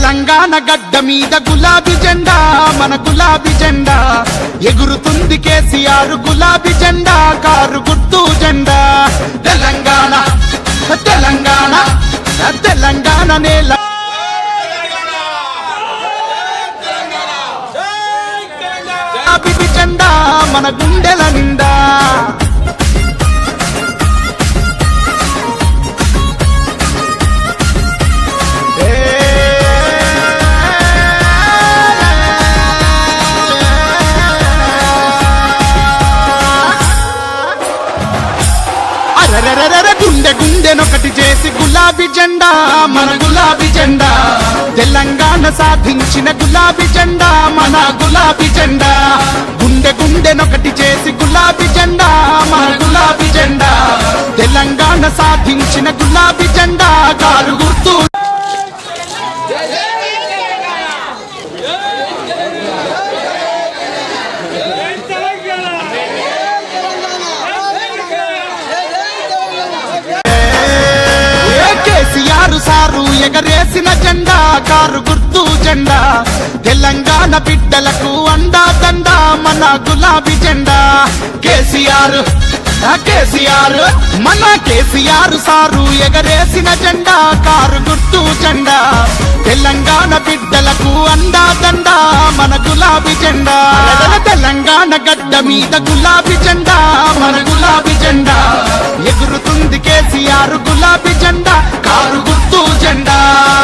తెలంగాణ గడ్డ మీద గులాబీ జెండా మన గులాబీ జెండా ఎగురుతుంది కేసీఆర్ గులాబీ జెండా కారు గుర్తు జెండా తెలంగాణ తెలంగాణ తెలంగాణ నేల గులాబీ జెండా మన గుండెల నిండా అరెరెరెరె గుండె గుండెనొకటి చేసి గులాబీ జెండా మన గులాబీ జెండా తెలంగాణ సాధించిన గులాబీ జెండా మన గులాబీ జెండా గుండె గుండెనొకటి చేసి గులాబీ జెండా మన గులాబీ జెండా తెలంగాణ సాధించిన గులాబీ జెండా కారు గుర్తు ఏ కేసీఆర్ సారు ఎగరేసిన జెండా కారు గుర్తు జెండా తెలంగాణ బిడ్డలకు అండా దండా మన గులాబీ జెండా కేసీఆర్ ఆ కేసీఆర్ మన కేసీఆర్ సారు ఎగరేసిన జెండా కారు గుర్తు జెండా తెలంగాణ బిడ్డలకు అండా దండా మన గులాబీ జెండా తెలంగాణ గడ్డ మీద గులాబీ జెండా మన గులాబీ జెండా ఎగురుతుంది కేసీఆర్ గులాబీ జెండా కారు గుర్తు జెండా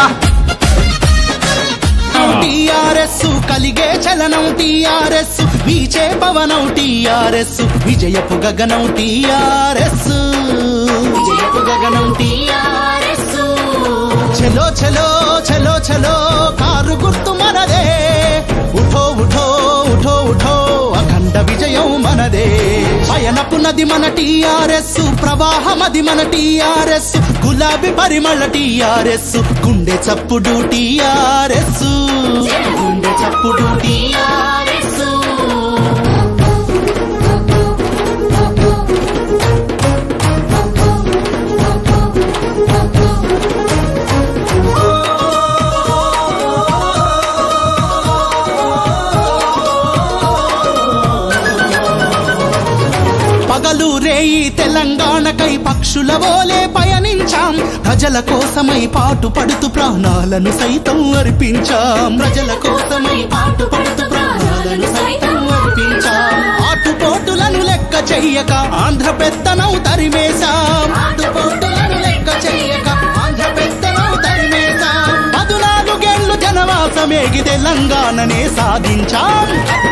టిఆర్ఎస్ కలిగే చలనం టిఆర్ఎస్ వీచే పవనం టిఆర్ఎస్ విజయపు గగనం టిఆర్ఎస్ విజయపు గగనం టిఆర్ఎస్ చలో చలో చలో చలో కారు గుర్తు మనదే ఉఠో ఉఠో ఉఠో ఉఠో అఖండ విజయం మనదే పయనపు నది మన టిఆర్ఎస్ ప్రవాహమది మన టిఆర్ఎస్ గులాబీ పరిమళ టిఆర్ఎస్ గుండె చప్పుడు టిఆర్ఎస్ గుండె చప్పుడు టిఆర్ఎస్ పగలు రేయి తెలంగాణకై పక్షుల ఓలే పయనించాం ప్రజల కోసమై పాటు పడుతూ ప్రాణాలను సైతం అర్పించాం ప్రజల కోసమై పాటు పడుతూ ప్రాణాలను సైతం అర్పించాం ఆటుపోటులను లెక్క చెయ్యక ఆంధ్ర పెత్తనం తరిమేశాం ఆటుపోటులను లెక్క చెయ్యక ఆంధ్ర పెత్తనం తరిమేశాం పదునాలుగేళ్లు జనవాసమేగి తెలంగాణనే సాధించాం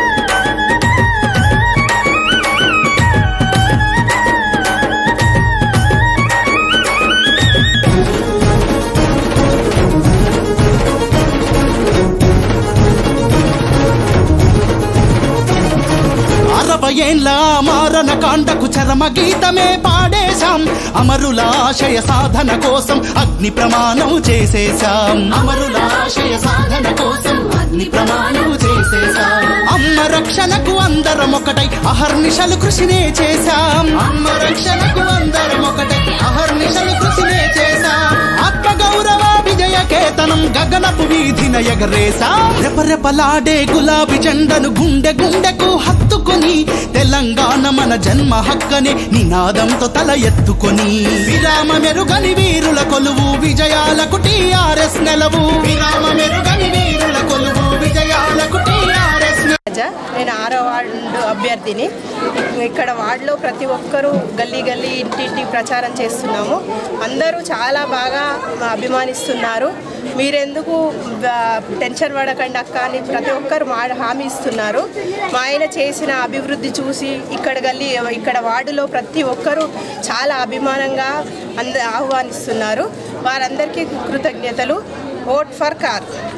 అరవై ఏండ్ల మారణ కాండకు చరమ గీతమే పాడేశాం అమరుల ఆశయ సాధన కోసం అగ్ని ప్రమాణం చేసేశాం అమరుల ఆశయ సాధన కోసం అగ్ని ప్రమాణం చేసేశాం అమ్మ రక్షణకు అందరం ఒకటై అహర్నిశలు కృషినే చేశాం అమ్మ రక్షణకు అందరం ఒకటై అహర్నిశలు కృషినే చేశాం ఆత్మ గౌరవ విజయ కేతనం గగనపు వీధిన ఎగరేశాం రెపరెపలాడే గులాబీ జెండను గుండె గుండెకు హత్తుకొని తెలంగాణ మన జన్మ హక్కని నినాదంతో తల ఎత్తుకొని విరామ మెరుగని వీరుల కొలువు విజయాలకు టీఆర్ఎస్ నెలవు విరామ మెరుగని వీరుల కొలువు విజయాలకు టీఆర్ఎస్ రాజా నేను ఆరో వార్డు అభ్యర్థిని ఇక్కడ వార్డులో ప్రతి ఒక్కరూ గల్లీ గల్లీ ఇంటింటి ప్రచారం చేస్తున్నాము అందరూ చాలా బాగా అభిమానిస్తున్నారు మీరెందుకు ఆ, టెన్షన్ పడకండి అక్క అని ప్రతి ఒక్కరు మా హామీ ఇస్తున్నారు మా ఆయన చేసిన అభివృద్ధి చూసి ఇక్కడ గల్లీ ఇక్కడ వార్డులో ప్రతి ఒక్కరూ చాలా అభిమానంగా అంద ఆహ్వానిస్తున్నారు వారందరికీ కృతజ్ఞతలు ఓట్ ఫర్ కార్